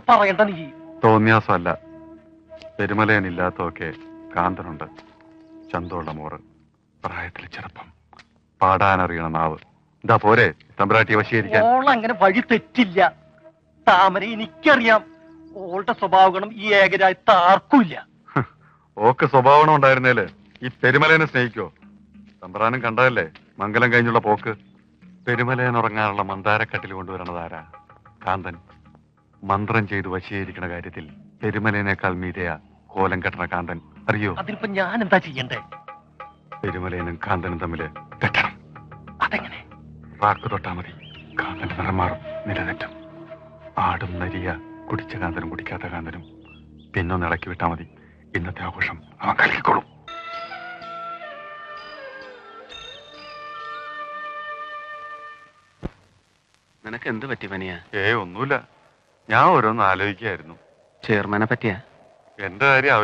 പറയണ്ട നീ തോന്നിയാസമല്ല പെരുമലയനില്ലാത്തതൊക്കെ കാന്തനുണ്ട് ചന്തമുള്ള മോറ് പ്രായത്തിൽ ചെറുപ്പം പാടാനറിയണ നാവ് എന്താ പോരെ തമ്പുരാട്ടി വശീകരിക്കാൻ ഓൾ അങ്ങനെ വഴി തെറ്റില്ല താമര എനിക്കറിയാം ഓളുടെ സ്വഭാവ ഗുണം ഈ ഏകരായത്ത് ആർക്കുമില്ല ഓക്ക് സ്വഭാവം ഉണ്ടായിരുന്നേല് ഈ പെരുമലയനെ സ്നേഹിക്കോ തമ്പ്രാനും കണ്ടതല്ലേ മംഗലം കഴിഞ്ഞുള്ള പോക്ക് പെരുമലയൻ ഉറങ്ങാനുള്ള മന്ദാരക്കട്ടിൽ കൊണ്ടുവരണതാരാ കാന്തൻ മന്ത്രം ചെയ്ത് വശീകരിക്കണ കാര്യത്തിൽ പെരുമലയനേക്കാൾ മീതയാ കോലം കെട്ടണ കാന്തൻ അറിയോ അതിനിപ്പോ ഞാൻ എന്താ ചെയ്യണ്ടേ പെരുമലയനും കാന്തനും തമ്മില് തെറ്റണം അതെങ്ങനെ വാക്ക് തൊട്ടാ മതി കാന്തന്റെ നിറം മാറും നിലതെറ്റും ആടും നരിയ കുടിച്ച കാന്തനും കുടിക്കാത്ത കാന്തനും പിന്നൊന്ന് ഇളക്കി വിട്ടാ മതി ഇന്നത്തെ ആഘോഷം അവൻ കലക്കിക്കോളും നിനക്ക് എന്ത് പറ്റി പനിയാ ഏ ഒന്നുമില്ല ഞാൻ ഓരോന്ന് ആലോചിക്കായിരുന്നു ചെയർമാനെ പറ്റിയാ എന്റെ കാര്യം